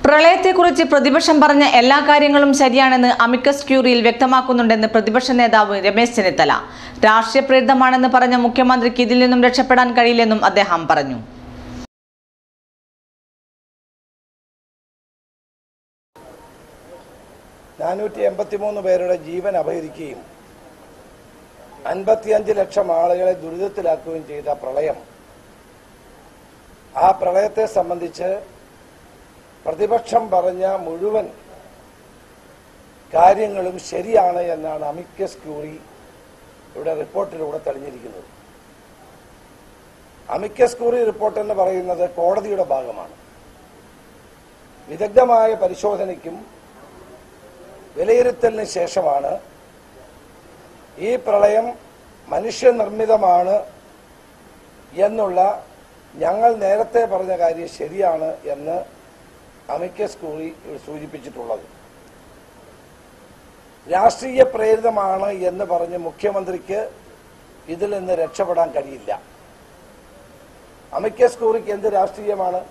പ്രളയത്തെക്കുറിച്ച് പ്രതിപക്ഷം പറഞ്ഞ എല്ലാ കാര്യങ്ങളും ശരിയാണെന്ന് അമിക്കസ് ക്യൂറിയിൽ വ്യക്തമാക്കുന്നുണ്ടെന്ന് പ്രതിപക്ഷ നേതാവ് രമേശ് ചെന്നിത്തല രാഷ്ട്രീയ പ്രേരിതമാണെന്ന് പറഞ്ഞ മുഖ്യമന്ത്രിക്ക് ഇതിൽ നിന്നും രക്ഷപ്പെടാൻ കഴിയില്ലെന്നും അദ്ദേഹം പറഞ്ഞു നാനൂറ്റി എൺപത്തിമൂന്ന് പേരുടെ ജീവൻ അപഹരിക്കുകയും അൻപത്തിയഞ്ച് ലക്ഷം ആളുകളെ ദുരിതത്തിലാക്കുകയും ചെയ്ത പ്രളയം ആ പ്രളയത്തെ സംബന്ധിച്ച് പ്രതിപക്ഷം പറഞ്ഞ മുഴുവൻ കാര്യങ്ങളും ശരിയാണ് എന്നാണ് അമിക്കസ് ക്യൂറി ഇവിടെ റിപ്പോർട്ടിലൂടെ തെളിഞ്ഞിരിക്കുന്നത് അമിക്കസ് ക്യൂറി റിപ്പോർട്ട് എന്ന് പറയുന്നത് കോടതിയുടെ ഭാഗമാണ് വിദഗ്ധമായ പരിശോധനയ്ക്കും വിലയിരുത്തലിന് ശേഷമാണ് ഈ പ്രളയം മനുഷ്യനിർമ്മിതമാണ് എന്നുള്ള ഞങ്ങൾ നേരത്തെ പറഞ്ഞ കാര്യം ശരിയാണ് എന്ന് അമിക്കസ് കൂറി സൂചിപ്പിച്ചിട്ടുള്ളത് രാഷ്ട്രീയ പ്രേരിതമാണ് എന്ന് പറഞ്ഞ് മുഖ്യമന്ത്രിക്ക് ഇതിൽ നിന്ന് രക്ഷപ്പെടാൻ കഴിയില്ല അമിക്കസ് കൂറിക്ക് എന്ത് രാഷ്ട്രീയമാണ്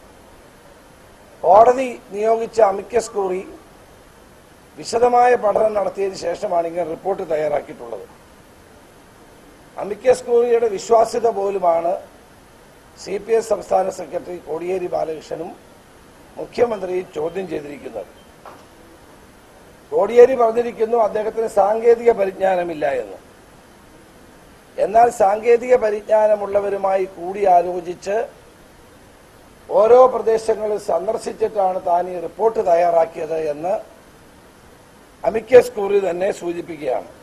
കോടതി നിയോഗിച്ച അമിക്കസ് കൂറി വിശദമായ പഠനം നടത്തിയതിനു ശേഷമാണ് ഇങ്ങനെ റിപ്പോർട്ട് തയ്യാറാക്കിയിട്ടുള്ളത് അമിക്കസ് കൂറിയുടെ വിശ്വാസ്യത പോലുമാണ് സി പി എസ് സംസ്ഥാന സെക്രട്ടറി കോടിയേരി ബാലകൃഷ്ണനും മുഖ്യമന്ത്രി ചോദ്യം ചെയ്തിരിക്കുന്നത് കോടിയേരി പറഞ്ഞിരിക്കുന്നു അദ്ദേഹത്തിന് സാങ്കേതിക പരിജ്ഞാനമില്ല എന്ന് എന്നാൽ സാങ്കേതിക പരിജ്ഞാനമുള്ളവരുമായി കൂടിയാലോചിച്ച് ഓരോ പ്രദേശങ്ങളും സന്ദർശിച്ചിട്ടാണ് താൻ ഈ റിപ്പോർട്ട് തയ്യാറാക്കിയത് എന്ന് അമിക്കസ് കൂറി തന്നെ സൂചിപ്പിക്കുകയാണ്